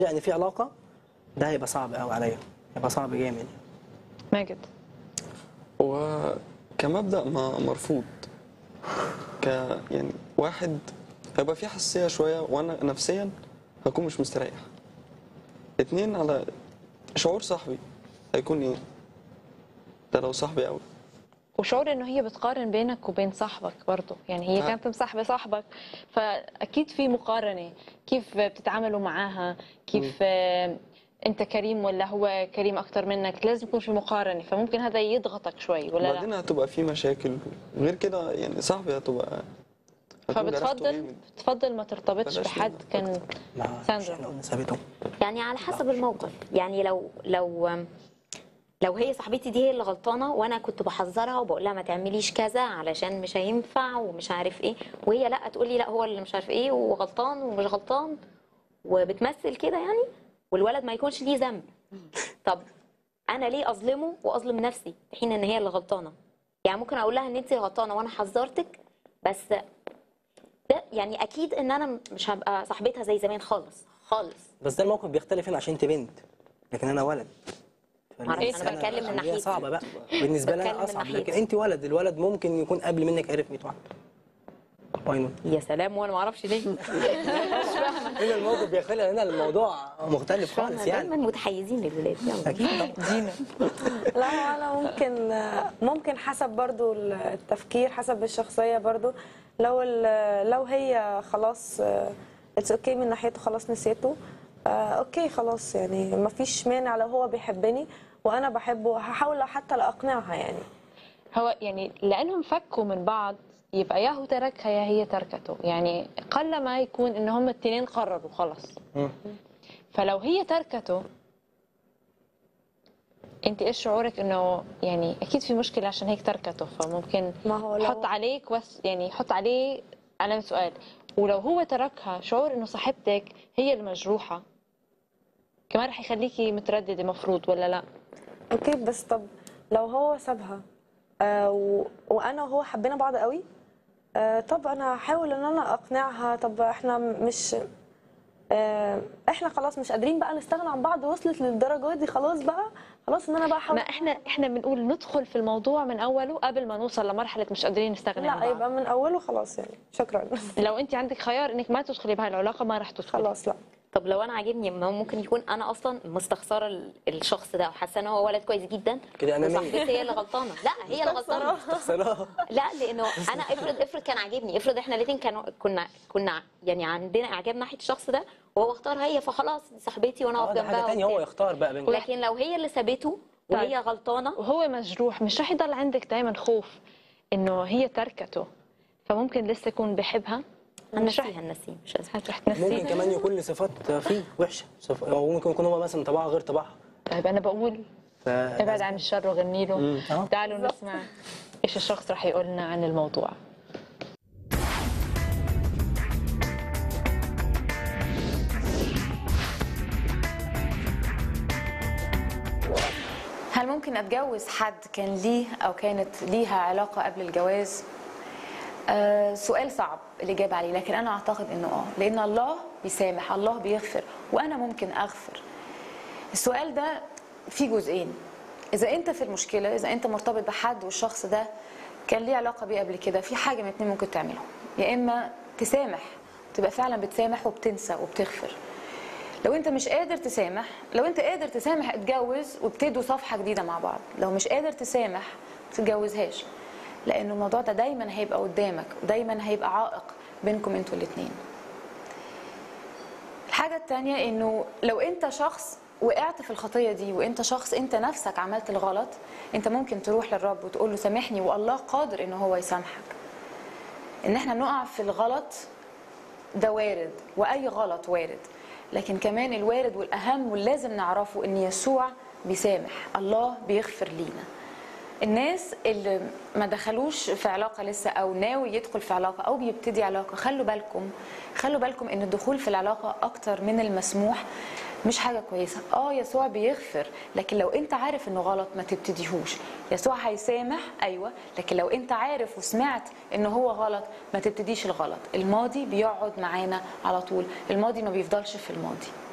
يعني في علاقه ده هيبقى صعب قوي عليا هيبقى صعب جامد ماجد وكمبدأ ما مرفوض ك يعني واحد هيبقى في حساسية شوية وأنا نفسيا هكون مش مستريح اتنين على شعور صاحبي هيكون ايه ده لو صاحبي قوي وشعور انه هي بتقارن بينك وبين صاحبك برضه يعني هي آه. كانت مصاحبه صاحبك فاكيد في مقارنه كيف بتتعاملوا معاها كيف آه، انت كريم ولا هو كريم اكتر منك لازم يكون في مقارنه فممكن هذا يضغطك شوي ولا لا وبعدين هتبقى في مشاكل غير كده يعني صاحبي هتبقى هكون جرحته فبتفضل جامد. بتفضل ما ترتبطش بلاش بحد نضغط كان مع ساندرا. احنا قلنا سابته يعني على حسب الموقف يعني لو لو لو هي صاحبتي دي هي اللي غلطانه وانا كنت بحذرها وبقول لها ما تعمليش كذا علشان مش هينفع ومش عارف ايه وهي لا تقول لي لا هو اللي مش عارف ايه وغلطان ومش غلطان وبتمثل كده يعني والولد ما يكونش ليه ذنب طب انا ليه اظلمه واظلم نفسي في حين ان هي اللي غلطانه يعني ممكن اقول لها ان انت غلطانه وانا حذرتك بس ده يعني اكيد ان انا مش هبقى صاحبتها زي زمان خالص خالص بس ده الموقف بيختلف هنا عشان انت بنت لكن انا ولد معرفش، أنا فالمسألة- بتكلم من هي ناحيتي. صعبه بقى بالنسبه لي بتكلم انا من اصعب ناحيتي. لكن انت ولد الولد ممكن يكون قبل منك عرف 100 واحده واي نوت يا سلام وانا ما اعرفش ليه هنا الموقف بيختلف هنا الموضوع مختلف خالص دايما يعني متحيزين للولاد يلا. اكيد طبعا لا هو انا ممكن ممكن حسب برضو التفكير حسب الشخصيه برضو لو ال- لو هي خلاص اتس اوكي من ناحيته خلاص نسيته آه، اوكي خلاص يعني ما فيش مانع لو هو بيحبني وانا بحبه هحاول حتى لاقنعها يعني هو يعني لانهم فكوا من بعض يبقى يا هو تركها يا هي تركته يعني قل ما يكون ان هم الاثنين قرروا خلص مم. فلو هي تركته انت ايش شعورك انه يعني اكيد في مشكله عشان هيك تركته فممكن ما هو لو- حط عليك بس يعني حط عليه علامه سؤال ولو هو تركها شعور انه صاحبتك هي المجروحه كمان رح يخليكي متردده مفروض ولا لا اوكي بس طب لو هو سابها آه و... وانا وهو حبينا بعض قوي آه طب انا هحاول ان انا اقنعها طب احنا مش آه احنا خلاص مش قادرين بقى نستغنى عن بعض وصلت للدرجه دي خلاص بقى خلاص ان انا بقى ما احاول احنا احنا بنقول ندخل في الموضوع من اوله قبل ما نوصل لمرحله مش قادرين نستغنى عن لا بعض يبقى من اوله خلاص يعني شكرا لو انت عندك خيار انك ما تدخلي بهاي العلاقه ما رح تدخلي خلاص لا طب لو انا عاجبني ما هو ممكن يكون انا اصلا مستخسره ال- الشخص ده وحاسه ان هو ولد كويس جدا كده أنانية. وصاحبتي هي اللي غلطانه لا هي اللي غلطانه صراحه لا لانه انا افرض افرض كان عاجبني افرض احنا الاثنين كانوا كنا كنا يعني عندنا اعجاب ناحيه الشخص ده وهو اختار هي فخلاص دي صاحبتي وانا اه اقف ده حاجه جنبها ثانيه هو وبتاع. يختار بقى بينكم لكن لو هي اللي سابته وهي طيب. غلطانه وهو مجروح مش رح يضل عندك دايما خوف انه هي تركته فممكن لسه يكون بحبها مش رح هنسيها نسيه مش أزعل. رح تنسيه ممكن كمان يكون له صفات فيه وحشه صف... او ممكن يكون هو مثلا طباعه غير طباعها طيب انا بقول ف... ابعد عن الشر وغني له اه. تعالوا نسمع ايش الشخص رح يقول لنا عن الموضوع هل ممكن اتجوز حد كان ليه او كانت ليها علاقه قبل الجواز آه سؤال صعب الاجابه عليه لكن انا اعتقد انه اه لان الله بيسامح الله بيغفر وانا ممكن اغفر السؤال ده فيه جزئين اذا انت في المشكله اذا انت مرتبط بحد والشخص ده كان ليه علاقه بيه قبل كده في حاجه من اتنين ممكن تعملهم يا اما تسامح تبقى فعلا بتسامح وبتنسى وبتغفر لو انت مش قادر تسامح لو انت قادر تسامح اتجوز وابتدوا صفحه جديده مع بعض لو مش قادر تسامح ما تتجوزهاش لان الموضوع ده دايما هيبقى قدامك ودايما هيبقى عائق بينكم انتوا الاتنين الحاجه التانية انه لو انت شخص وقعت في الخطيه دي وانت شخص انت نفسك عملت الغلط انت ممكن تروح للرب وتقول له سامحني والله قادر ان هو يسامحك ان احنا نقع في الغلط ده وارد واي غلط وارد لكن كمان الوارد والاهم واللازم نعرفه ان يسوع بيسامح الله بيغفر لينا الناس اللي ما دخلوش في علاقة لسه أو ناوي يدخل في علاقة أو بيبتدي علاقة خلوا بالكم خلوا بالكم إن الدخول في العلاقة أكتر من المسموح مش حاجة كويسة اه يسوع بيغفر لكن لو انت عارف انه غلط ما تبتديهوش يسوع هيسامح ايوه لكن لو انت عارف وسمعت انه هو غلط ما تبتديش الغلط الماضي بيقعد معانا على طول الماضي ما بيفضلش في الماضي